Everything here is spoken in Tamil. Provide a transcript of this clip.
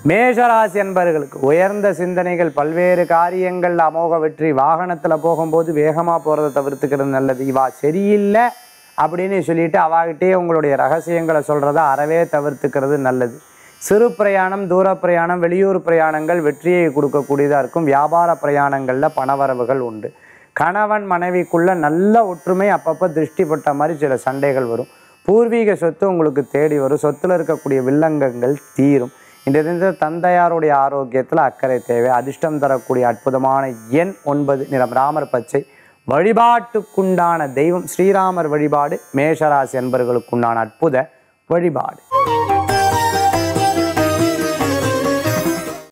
மேஷராசி என்பர்களுக்கு உயர்ந்த சிந்தனைகள் பல்வேறு காரியங்கள் அமோக வெற்றி வாகனத்தில் போகும்போது வேகமாக போகிறத தவிர்த்துக்கிறது நல்லது இவா சரியில்லை அப்படின்னு சொல்லிட்டு அவாகிட்டே உங்களுடைய ரகசியங்களை சொல்கிறத அறவே தவிர்த்துக்கிறது நல்லது சிறு பிரயாணம் தூர பிரயாணம் வெளியூர் பிரயாணங்கள் வெற்றியை கொடுக்கக்கூடியதாக இருக்கும் வியாபார பிரயாணங்களில் பணவரவுகள் உண்டு கணவன் மனைவிக்குள்ள நல்ல ஒற்றுமை அப்பப்போ திருஷ்டிப்பட்ட மாதிரி சில சண்டைகள் வரும் பூர்வீக சொத்து உங்களுக்கு தேடி வரும் சொத்துல இருக்கக்கூடிய வில்லங்கங்கள் தீரும் இந்த தினத்தில் தந்தையாருடைய ஆரோக்கியத்தில் அக்கறை தேவை அதிர்ஷ்டம் தரக்கூடிய அற்புதமான எண் ஒன்பது நிறம் ராமர் பச்சை வழிபாட்டுக்குண்டான தெய்வம் ஸ்ரீராமர் வழிபாடு மேஷராசி என்பவர்களுக்குண்டான அற்புத வழிபாடு